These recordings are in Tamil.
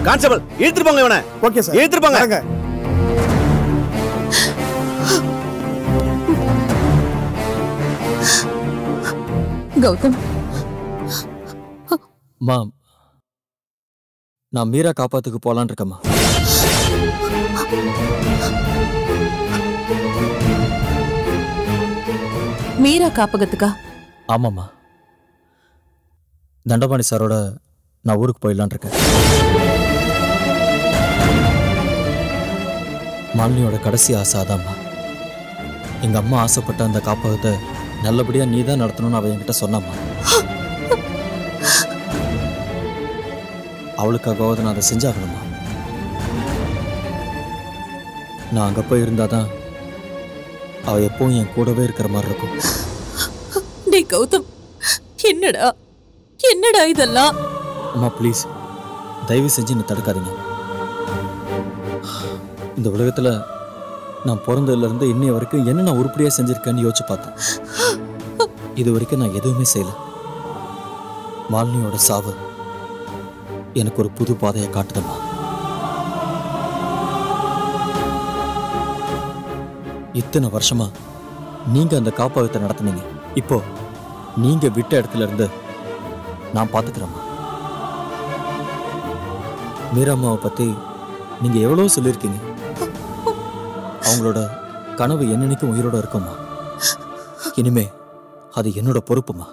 கான்ஸ்டபிள் இழுத்துட்டு போங்க இவனை ஓகே சார் இழுத்துட்டு போங்க வாங்க கௌதம் மாம் நான் மீரா காப்பாத்துக்கு போலான் இருக்கேம்மா மீரா காப்பகத்துக்கா ஆமாம்மா தண்டபாணி சாரோட நான் ஊருக்கு போயிடலான் இருக்கேன் மாலினியோட கடைசி ஆசை அதாம்மா எங்க அம்மா ஆசைப்பட்ட அந்த காப்பகத்தை நல்லபடியா நீ தான் நடத்தணும்னு அவ என்கிட்ட சொன்னாம்மா அவளுக்காகவாவது நான் அதை செஞ்சாகணுமா நான் அங்க போய் இருந்தாதான் அவ எப்பவும் என் கூடவே இருக்கிற மாதிரி இருக்கும் டேய் கௌதம் என்னடா என்னடா இதெல்லாம் அம்மா ப்ளீஸ் தயவு செஞ்சு என்னை தடுக்காதீங்க இந்த உலகத்துல நான் பிறந்ததுல இருந்து இன்னைய வரைக்கும் என்ன நான் உருப்படியா செஞ்சிருக்கேன்னு யோசிச்சு பார்த்தேன் இது வரைக்கும் நான் எதுவுமே செய்யல மாலினியோட சாவு எனக்கு ஒரு புது பாதையை காட்டுதம்மா இத்தனை வருஷமா நீங்க அந்த காப்பகத்தை நடத்துனீங்க இப்போ நீங்க விட்ட இடத்துல இருந்து நான் பார்த்துக்கிறேம்மா மீராம்மாவை பத்தி நீங்க எவ்வளவு சொல்லியிருக்கீங்க அவங்களோட கனவு என்னன்னைக்கும் உயிரோட இருக்கும்மா இனிமே அது என்னோட பொறுப்புமா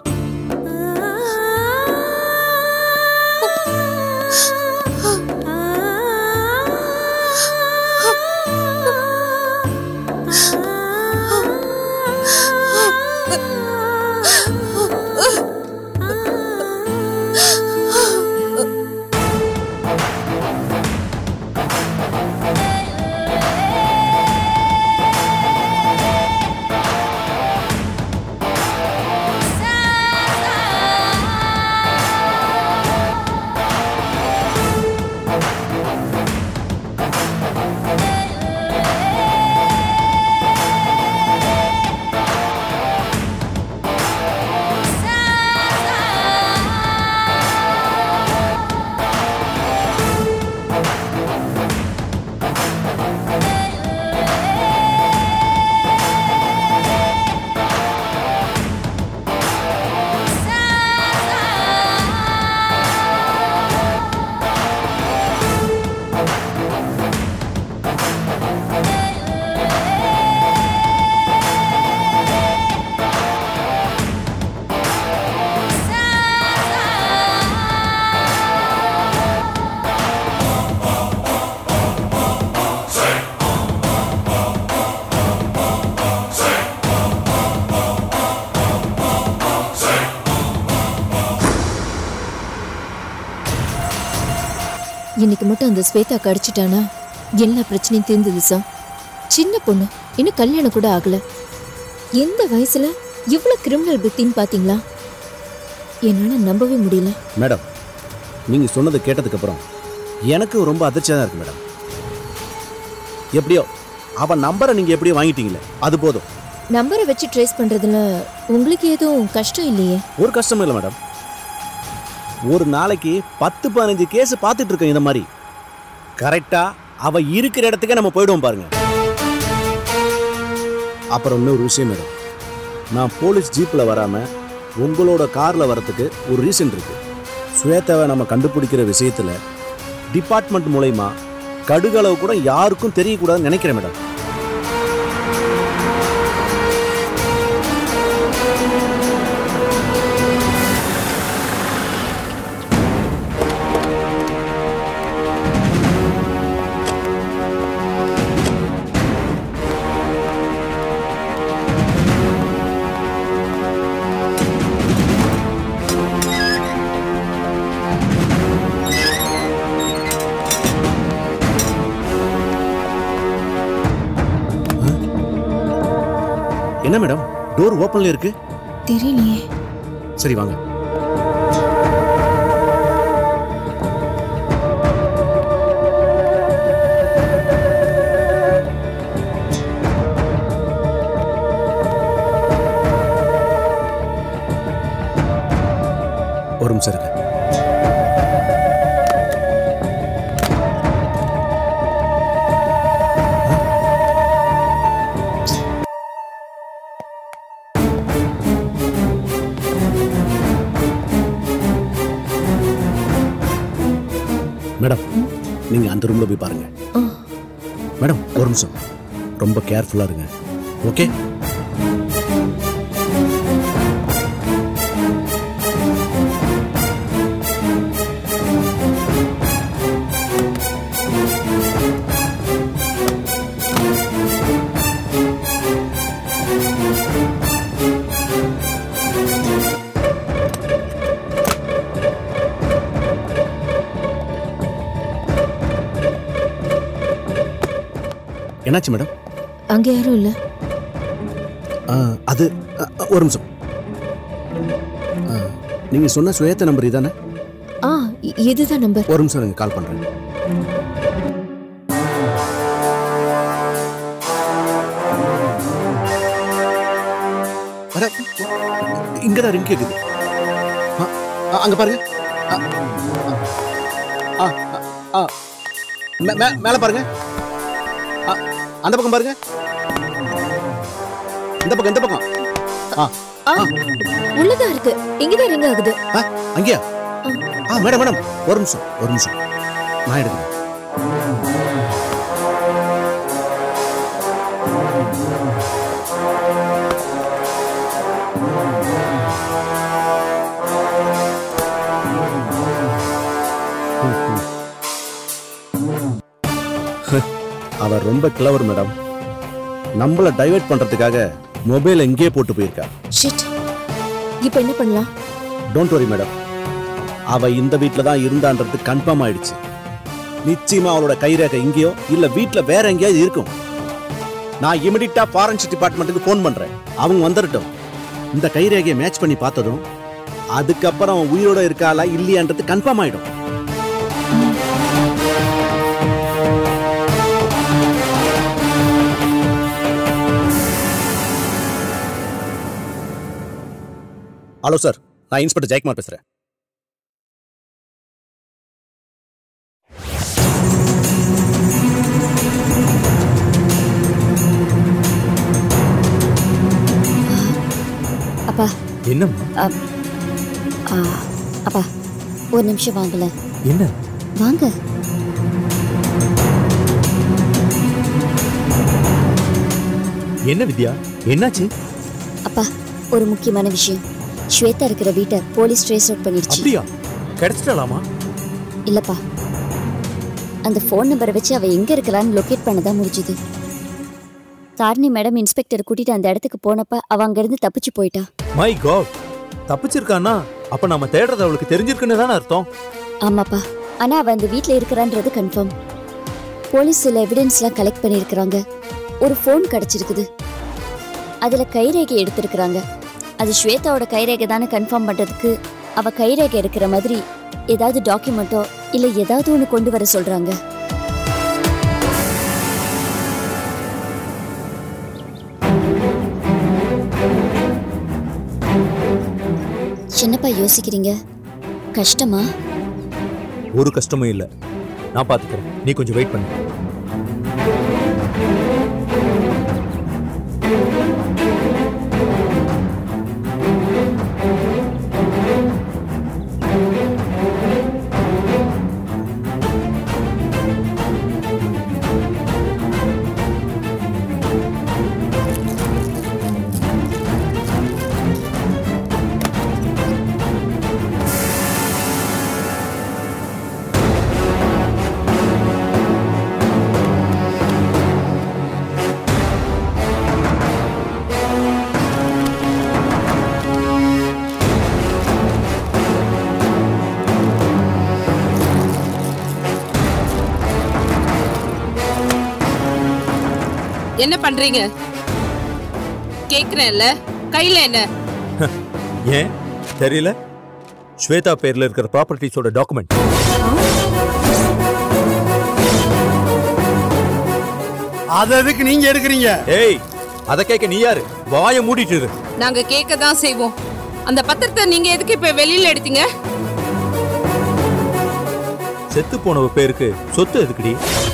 இன்னைக்கு மட்டும் அந்த ஸ்வேதா கடிச்சிட்டானா எல்லா பிரச்சனையும் தீர்ந்தது சார் சின்ன பொண்ணு இன்னும் கல்யாணம் கூட ஆகல எந்த வயசுல இவ்வளவு கிரிமினல் புத்தின்னு பாத்தீங்களா என்னால நம்பவே முடியல மேடம் நீங்க சொன்னதை கேட்டதுக்கு அப்புறம் எனக்கு ரொம்ப அதிர்ச்சியா தான் இருக்கு மேடம் எப்படியோ அவன் நம்பரை நீங்க எப்படியோ வாங்கிட்டீங்களே அது போதும் நம்பரை வச்சு ட்ரேஸ் பண்றதுல உங்களுக்கு எதுவும் கஷ்டம் இல்லையே ஒரு கஷ்டமும் இல்லை மேடம் ஒரு நாளைக்கு பத்து பதினஞ்சு கேஸ் பார்த்துட்டு இருக்கேன் இந்த மாதிரி கரெக்டா அவ இருக்கிற இடத்துக்கே நம்ம போயிடுவோம் பாருங்க அப்புறம் இன்னொரு விஷயம் மேடம் நான் போலீஸ் ஜீப்ல வராம உங்களோட கார்ல வரதுக்கு ஒரு ரீசன் இருக்கு ஸ்வேதாவை நம்ம கண்டுபிடிக்கிற விஷயத்துல டிபார்ட்மெண்ட் மூலயமா கடுகளவு கூட யாருக்கும் தெரியக்கூடாதுன்னு நினைக்கிறேன் மேடம் என்ன மேடம் டோர் ஓப்பன்ல இருக்கு தெரியலையே சரி வாங்க ஒரு நிமிஷம் இருங்க மேடம் நீங்க அந்த ரூம்ல போய் பாருங்க ஆ. மேடம் ஒரு நிமிஷம் ரொம்ப கேர்ஃபுல்லா இருங்க ஓகே என்னாச்சு மேடம் அங்க யாரும் இல்ல ஆ, அது அ, அ, ஒரு நிமிஷம் ஆ, நீங்க சொன்ன சுயத்த நம்பர் இதானே ஆ இ- இதுதான் நம்பர் ஒரு நிமிஷம் எனக்கு கால் பண்றேன் அட, இங்கதான் ரிங் கேக்குது ஆ, ஆ, அங்க பாருங்க ஆ, ஆ, ஆ, ஆ. மே- மே- மேல பாருங்க ஆ, அந்த பக்கம் பாருங்க இந்த பக்கம் இந்த பக்கம் ஆ ஆ உள்ளதான் இருக்கு இங்கதான் ரிங் ஆகுது ஆ, அங்கேயா ஆ மேடம் மேடம் ஒரு நிமிஷம் ஒரு நிமிஷம் நான் எடுக்கிறேன் அவர் ரொம்ப கிளவர் மேடம் நம்மள டைவர்ட் பண்றதுக்காக மொபைல் எங்கேயே போட்டு போயிருக்கா ஷிட் இப்போ என்ன பண்ணலாம் டோன்ட் வரி மேடம் அவ இந்த வீட்ல தான் இருந்தான்றது கன்ஃபார்ம் ஆயிடுச்சு நிச்சயமா அவளோட கைரேகை இங்கேயோ இல்ல வீட்ல வேற எங்கேயாவது இருக்கும் நான் இமிடியட்டா ஃபாரன்சிக் டிபார்ட்மெண்ட்டுக்கு ஃபோன் பண்றேன் அவங்க வந்துடட்டும் இந்த கைரேகையை மேட்ச் பண்ணி பார்த்ததும் அதுக்கப்புறம் அவன் உயிரோட இருக்காளா இல்லையான்றது கன்ஃபார்ம் ஆயிடும் ஹலோ சார் நான் இன்ஸ்பெக்டர் ஜெயக்குமார் பேசுறேன் அப்பா என்னம்மா ஆ, அப்பா ஒரு நிமிஷம் வாங்கல என்ன வாங்க என்ன வித்யா என்னாச்சு அப்பா ஒரு முக்கியமான விஷயம் ஸ்வேதா இருக்கிற வீட்டை போலீஸ் ட்ரேஸ் அவுட் பண்ணிடுச்சு அப்படியா கிடைச்சிடலாமா இல்லப்பா அந்த ஃபோன் நம்பரை வச்சு அவ எங்க இருக்கிறான்னு லொகேட் பண்ண தான் முடிஞ்சுது தாரிணி மேடம் இன்ஸ்பெக்டர் கூட்டிட்டு அந்த இடத்துக்கு போனப்ப அவ அங்கிருந்து தப்பிச்சு போயிட்டா மை காட் தப்பிச்சிருக்கானா அப்ப நாம தேடுறது அவளுக்கு தெரிஞ்சிருக்குன்னு தானே அர்த்தம் ஆமாப்பா ஆனா அவ அந்த வீட்ல இருக்கிறான்றது கன்ஃபார்ம் போலீஸ் சில எவிடன்ஸ்லாம் கலெக்ட் பண்ணியிருக்கிறாங்க ஒரு ஃபோன் கிடைச்சிருக்குது அதுல கைரேகை எடுத்திருக்கிறாங்க அது ஸ்வேதாவோட கைரேகை தானே கன்ஃபார்ம் பண்றதுக்கு அவ கைரேகை இருக்கிற மாதிரி ஏதாவது டாக்குமெண்ட்டோ இல்ல ஏதாவது ஒன்று கொண்டு வர சொல்றாங்க என்னப்பா யோசிக்கிறீங்க கஷ்டமா ஒரு கஷ்டமும் இல்ல நான் பாத்துக்கிறேன் நீ கொஞ்சம் வெயிட் பண்ணு என்ன பண்றீங்க கேக்குறேன்ல கையில என்ன ஏன் தெரியல ஸ்வேதா பேர்ல இருக்கிற ப்ராப்பர்ட்டிஸோட டாக்குமெண்ட் அது அதுக்கு நீங்க எடுக்கிறீங்க ஏய் அத கேட்க நீ யாரு வாயை மூடிட்டு இரு நாங்க கேட்க தான் செய்வோம் அந்த பத்திரத்தை நீங்க எதுக்கு இப்ப வெளியில எடுத்தீங்க செத்து போனவ பேருக்கு சொத்து எதுக்குடி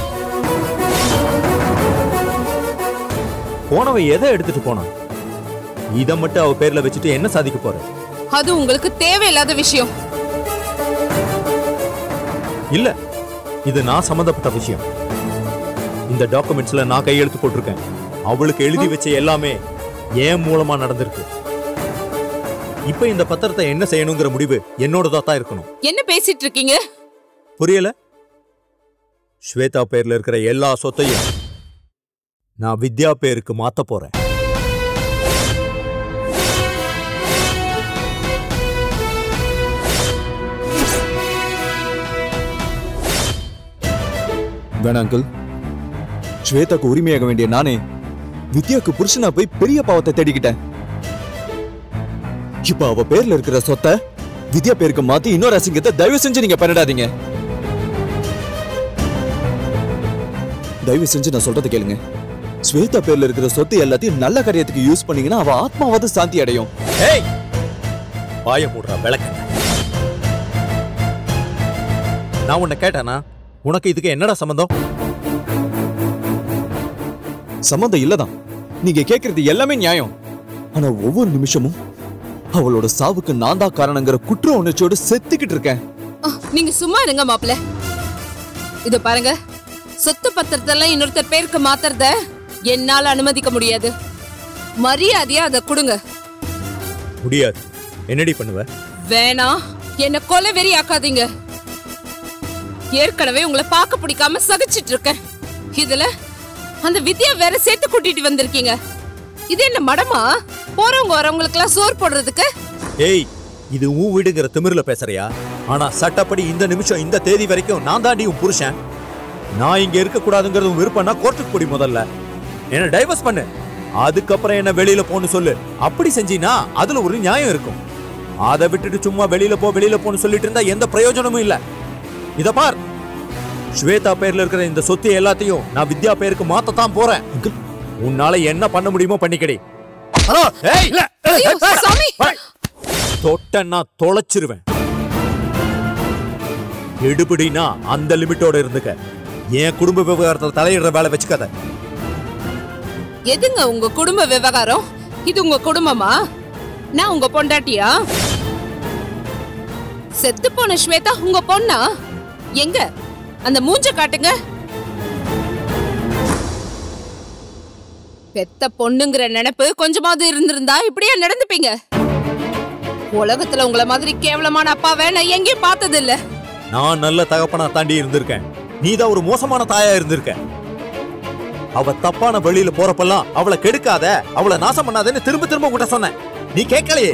போனவ எதை எடுத்துட்டு போனான் இத மட்டும் அவ பேர்ல வச்சுட்டு என்ன சாதிக்க போற அது உங்களுக்கு தேவையில்லாத விஷயம் இல்ல இது நான் சம்மந்தப்பட்ட விஷயம் இந்த டாக்குமெண்ட்ஸ்ல நான் கையெழுத்து போட்டிருக்கேன் அவளுக்கு எழுதி வச்ச எல்லாமே ஏன் மூலமா நடந்திருக்கு இப்ப இந்த பத்திரத்தை என்ன செய்யணுங்கிற முடிவு என்னோடதா தான் இருக்கணும் என்ன பேசிட்டு இருக்கீங்க புரியல ஸ்வேதா பேர்ல இருக்கிற எல்லா சொத்தையும் நான் வித்யா பேருக்கு மாத்த போறேன் வேணாம் அங்கிள் ஸ்வேதாக்கு உரிமையாக வேண்டிய நானே வித்யாக்கு புருஷனா போய் பெரிய பாவத்தை தேடிக்கிட்டேன் இப்ப அவ பேர்ல இருக்கிற சொத்தை வித்யா பேருக்கு மாத்தி இன்னொரு அசிங்கத்தை தயவு செஞ்சு நீங்க பண்ணிடாதீங்க தயவு செஞ்சு நான் சொல்றதை கேளுங்க ஸ்வேதா பேர்ல இருக்கிற சொத்து எல்லாத்தையும் நல்ல காரியத்துக்கு யூஸ் பண்ணீங்கன்னா அவ ஆத்மாவது சாந்தி அடையும் ஏய் வாய மூடுறா விளக்க நான் உன்னை கேட்டேனா உனக்கு இதுக்கு என்னடா சம்பந்தம் சம்மந்தம் இல்லதான் நீங்க கேக்குறது எல்லாமே நியாயம் ஆனா ஒவ்வொரு நிமிஷமும் அவளோட சாவுக்கு நான் தான் காரணங்கிற குற்ற உணர்ச்சியோட செத்துக்கிட்டு இருக்கேன் ஆ, நீங்க சும்மா இருங்க மாப்பிள்ள இது பாருங்க சொத்து பத்திரத்தெல்லாம் இன்னொருத்தர் பேருக்கு மாத்துறத என்னால அனுமதிக்க முடியாது மரியாதையா அதை கொடுங்க முடியாது என்னடி பண்ணுவ வேணாம் என்ன கொலை வெறி ஆக்காதீங்க ஏற்கனவே உங்களை பார்க்க பிடிக்காம சகிச்சிட்டு இருக்கேன் இதுல அந்த வித்யா வேற சேர்த்து கூட்டிட்டு வந்திருக்கீங்க இது என்ன மடமா போறவங்க வரவங்களுக்கு எல்லாம் சோறு போடுறதுக்கு ஏய் இது உன் வீடுங்கிற திமிர்ல பேசுறியா ஆனா சட்டப்படி இந்த நிமிஷம் இந்த தேதி வரைக்கும் நான் தாண்டி உன் புருஷன் நான் இங்க இருக்க கூடாதுங்கிறது உன் விருப்பம்னா கோர்ட்டுக்கு போடி முதல்ல என்ன டைவர்ஸ் பண்ணு அதுக்கப்புறம் என்ன வெளியில போன்னு சொல்லு அப்படி செஞ்சீனா அதுல ஒரு நியாயம் இருக்கும் அதை விட்டுட்டு சும்மா வெளியில போ வெளியில போன்னு சொல்லிட்டு இருந்தா எந்த பிரயோஜனமும் இல்ல இத பார் ஸ்வேதா பேர்ல இருக்கிற இந்த சொத்து எல்லாத்தையும் நான் வித்யா பேருக்கு மாத்தத்தான் போறேன் உன்னால என்ன பண்ண முடியுமோ பண்ணிக்கடி ஹலோ ஏய் இல்ல ஐயோ, சாமி தொட்டன்னா தொலைச்சிருவேன் எடுபடினா அந்த லிமிட்டோட இருந்துக்க என் குடும்ப விவகாரத்துல தலையிடுற வேலை வச்சுக்காத எதுங்க உங்க குடும்ப விவகாரம் இது உங்க குடும்பமா நான் உங்க பொண்டாட்டியா செத்து போன ஸ்வேதா உங்க பொண்ணா எங்க அந்த மூஞ்ச காட்டுங்க பெத்த பொண்ணுங்கிற நினைப்பு கொஞ்சமாவது இருந்திருந்தா இப்படியே நடந்துப்பீங்க உலகத்துல உங்கள மாதிரி கேவலமான அப்பாவை நான் எங்கேயும் பார்த்தது இல்ல நான் நல்ல தகப்பனா தாண்டி இருந்திருக்கேன் நீதான் ஒரு மோசமான தாயா இருந்திருக்க அவ தப்பான வழியில போறப்பெல்லாம் அவளை கெடுக்காத அவளை நாசம் பண்ணாதேன்னு திரும்ப திரும்ப உங்ககிட்ட சொன்னேன் நீ கேட்கலையே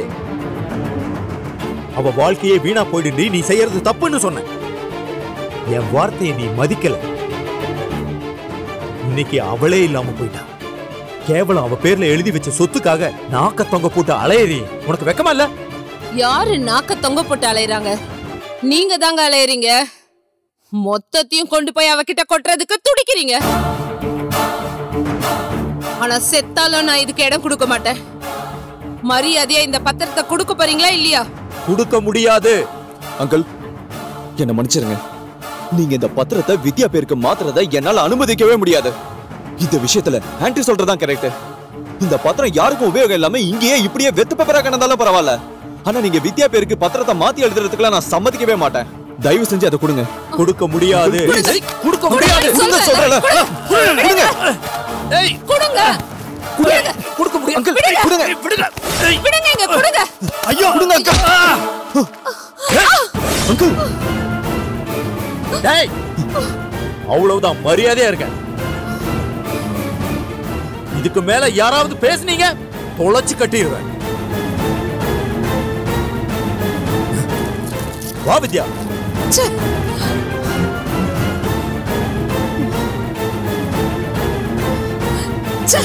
அவ வாழ்க்கையே வீணா போயிடுண்டி நீ செய்யறது தப்புன்னு சொன்ன என் வார்த்தையை நீ மதிக்கல இன்னைக்கு அவளே இல்லாம போயிட்டா கேவலம் அவ பேர்ல எழுதி வச்ச சொத்துக்காக நாக்க தொங்க போட்டு அலையறி உனக்கு வெக்கமா இல்ல யாரு நாக்க தொங்க போட்டு அலையறாங்க நீங்க தாங்க அலையறீங்க மொத்தத்தையும் கொண்டு போய் அவகிட்ட கொட்டுறதுக்கு துடிக்கிறீங்க ஆனா செத்தாலும் நான் இதுக்கு இடம் கொடுக்க மாட்டேன் மரியாதையா இந்த பத்திரத்தை கொடுக்க போறீங்களா இல்லையா கொடுக்க முடியாது அங்கிள் என்ன மன்னிச்சிருங்க நீங்க இந்த பத்திரத்தை வித்யா பேருக்கு மாத்துறத என்னால அனுமதிக்கவே முடியாது இந்த விஷயத்துல ஆன்டி சொல்றதுதான் கரெக்ட் இந்த பத்திரம் யாருக்கும் உபயோகம் இல்லாம இங்கேயே இப்படியே வெத்து பேப்பரா கிடந்தாலும் பரவாயில்ல ஆனா நீங்க வித்யா பேருக்கு பத்திரத்தை மாத்தி எழுதுறதுக்குலாம் நான் சம்மதிக்கவே மாட்டேன் தயவு செஞ்சு அதை கொடுங்க கொடுக்க முடியாது கொடுக்க முடியாது கொடுங்க, கொடுங்க சொல்றேன்ல. கொடுங்க கொடுங்க கொடுக்க முடியும் அங்கிள் கொடுங்க விடுங்க இங்க கொடுங்க ஐயோ கொடுங்க அங்கிள் அங்கிள் டேய் அவ்வளவுதான் மரியாதையா இருக்க இதுக்கு மேல யாராவது பேசுனீங்க தொலைச்சு கட்டிடுவேன் வா வித்யா ச்சே. ச்சே.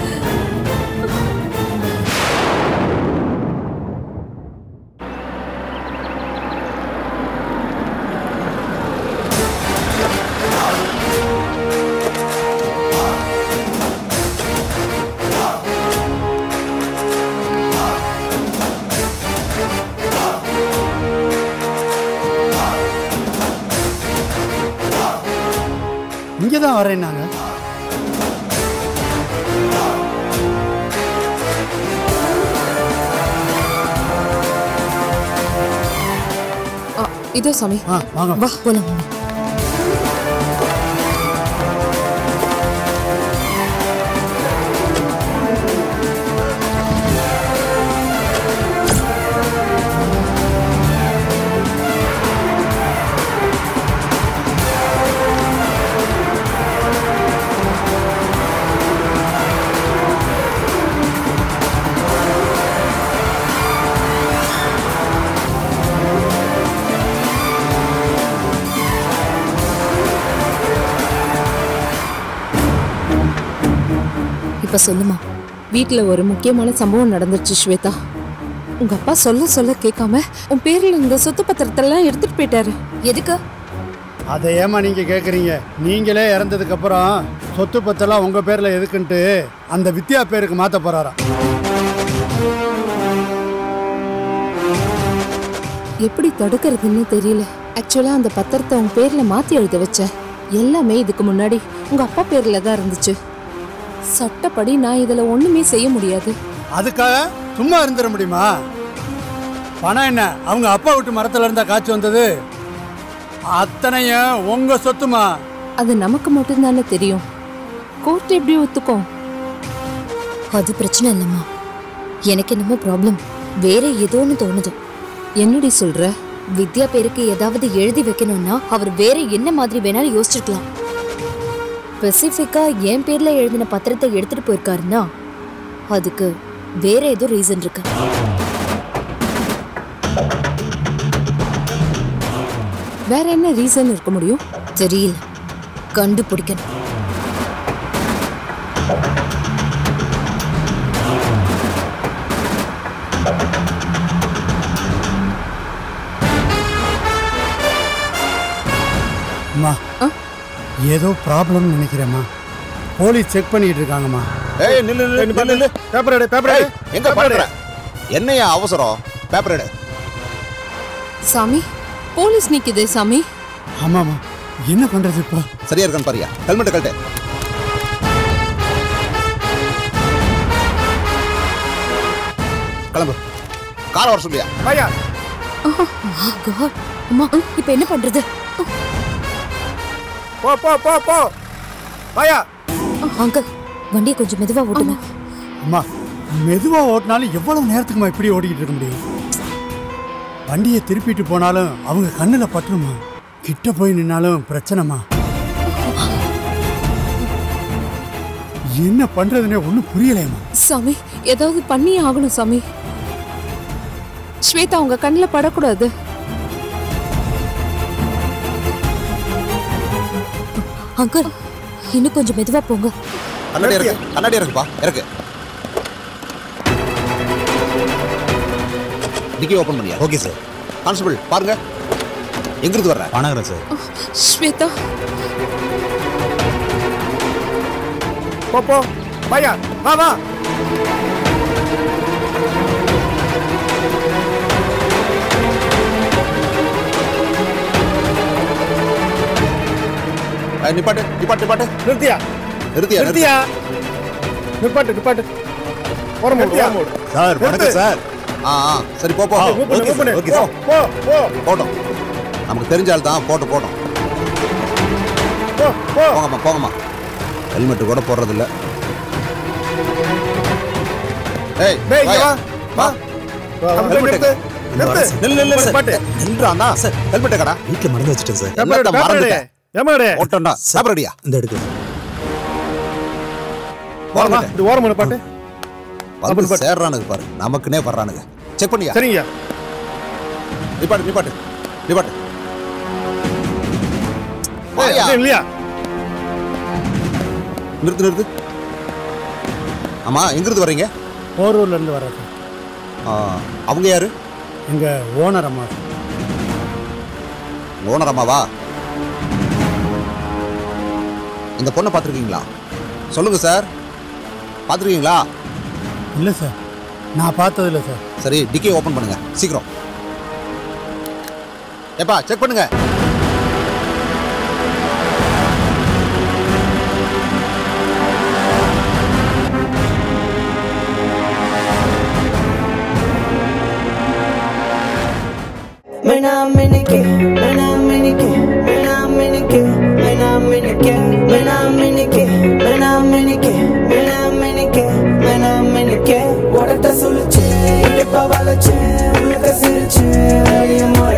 இங்கே தான் வரேன்னாங்க இதோ சாமி ஆ வாங்க வா போலாம் இப்ப சொல்லுமா வீட்ல ஒரு முக்கியமான சம்பவம் நடந்துருச்சு ஸ்வேதா உங்க அப்பா சொல்ல சொல்ல கேட்காம உன் பேர்ல இந்த சொத்து பத்திரத்தெல்லாம் எடுத்துட்டு போயிட்டாரு எதுக்கு அதை ஏமா நீங்க கேக்குறீங்க நீங்களே இறந்ததுக்கு அப்புறம் சொத்து பத்தெல்லாம் உங்க பேர்ல எதுக்குன்ட்டு அந்த வித்யா பேருக்கு மாத்த போறாராம் எப்படி தடுக்கிறதுன்னு தெரியல ஆக்சுவலா அந்த பத்திரத்தை உன் பேர்ல மாத்தி எழுத வச்சேன் எல்லாமே இதுக்கு முன்னாடி உங்க அப்பா பேர்ல தான் இருந்துச்சு சட்டப்படி நான் இதுல ஒண்ணுமே செய்ய முடியாது அதுக்காக சும்மா இருந்துட முடியுமா பணம் என்ன அவங்க அப்பா விட்டு மரத்துல இருந்தா காய்ச்சி வந்தது அத்தனையும் உங்க சொத்துமா அது நமக்கு மட்டும்தானே தெரியும் கோர்ட் எப்படி ஒத்துக்கும் அது பிரச்சனை இல்லம்மா எனக்கு என்னமோ ப்ராப்ளம் வேற ஏதோன்னு தோணுது என்னடி சொல்ற வித்யா பேருக்கு ஏதாவது எழுதி வைக்கணும்னா அவர் வேற என்ன மாதிரி வேணாலும் யோசிச்சிருக்கலாம் ஸ்பெசிஃபிக்கா என் பேர்ல எழுதின பத்திரத்தை எடுத்துட்டு போயிருக்காருன்னா அதுக்கு வேற ஏதோ ரீசன் இருக்கு வேற என்ன ரீசன் இருக்க முடியும் தெரியல கண்டுபிடிக்கணும் அம்மா ஏதோ ப்ராப்ளம் நினைக்கிறேம்மா போலீஸ் செக் பண்ணிட்டு இருக்காங்கம்மா ஏய் நில்லு நில்லு நில்லு நில்லு பேப்பர் எடு பேப்பர் ஏய், எங்க பண்ற என்னையா அவசரம் பேப்பர் எடு சாமி போலீஸ் நிக்குது சாமி ஆமாம்மா என்ன பண்றது இப்போ சரியா இருக்கான்னு பாரியா ஹெல்மெட் கழட்டு கிளம்பு கார் வர சொல்லியா பையா God. அம்மா இப்ப என்ன பண்றது போ போ போ போ பையா அங்கிள் வண்டியை கொஞ்சம் மெதுவா ஓட்டுங்க அம்மா மெதுவா ஓட்டினாலும் எவ்வளவு நேரத்துக்குமா இப்படி ஓடிக்கிட்டு இருக்க முடியும் வண்டியை திருப்பிட்டு போனாலும் அவங்க கண்ணுல பட்டுருமா கிட்ட போய் நின்னாலும் பிரச்சனைமா என்ன பண்றதுன்னே ஒன்றும் புரியலையம்மா சாமி ஏதாவது பண்ணியே ஆகணும் சாமி ஸ்வேதா உங்க கண்ணில் படக்கூடாது அங்கிள் இன்னும் கொஞ்சம் மெதுவா போங்க கண்ணாடி இருக்கு கண்ணாடி இருக்குப்பா இருக்கு டிக்கி ஓபன் பண்ணியா ஓகே சார் கான்ஸ்டபிள் பாருங்க எங்கிருந்து வர்ற பணகிறேன் சார் ஸ்வேதா போ போ பையா வா வா ஏய், நிப்பாட்டு நிப்பாட்டு நிப்பாட்டு நிறுத்தியா நிறுத்தியா நிறுத்தியா நிறுத்தியா நிப்பாட்டு நிப்பாட்டு ஓரம் போடு ஓரம் போடு சார் வணக்கம் சார் ஆ ஆ சரி போ போ மூவ் பண்ணு, மூவ் பண்ணு. ஓகே போ, சார். போ போ போட்டோம் நமக்கு தெரிஞ்ச ஆள் தான் போட்டு போட்டோம் போ போ போங்கம்மா போங்கம்மா ஹெல்மெட் கூட போடுறது இல்ல ஏய் டேய், இங்க வாயா. வா. வா நம்ம helmet நிறுத்து, எடு. நிறுத்து. நில்லு நில்லு நில்லு பாட்டு. நில்றானா சார் ஹெல்மெட் கடா வீட்டில் மறந்து வச்சுட்டேன் சார் பேப்பர் எடு, என்னத்த பேப்பர் எடு. மறந்துட்டேன்? ஏம்மா எடு? ஓட்டம்டா பேப்பர் அடியா இந்த எடுக்கு ஓரமா, இது ஓரம் பண்ணு பாட்டு வந்து சேர்றானுங்க பாரு நமக்குனே வர்றானுங்க செக் பண்ணியா சரிங்க நிப்பாட்டு நிப்பாட்டு நிப்பாட்டு ஏய், வாயா. இது இல்லையா நிறுத்து நிறுத்து ஆமா எங்கிருந்து வர்றீங்க போரூர்ல இருந்து வர்றேன் சார். ஆ, அவங்க யாரு எங்க ஓனர் அம்மா ஓனர் அம்மாவா இந்த பொண்ணை பார்த்துருக்கீங்களா சொல்லுங்க சார் பார்த்துருக்கீங்களா இல்ல சார் நான் பார்த்தது இல்ல சார் சரி டிக்கி ஓபன் பண்ணுங்க சீக்கிரம் ஏப்பா செக் பண்ணுங்க When I'm in a kid, when I'm in a kid, when I'm in a kid, when I'm in a kid, when I'm in a kid, when I'm in a kid, when I'm in a kid, when I'm in a kid. உடட்ட சொல்லுச்சு இடுப்ப வளைச்சு உலக சிரிச்சு அழிய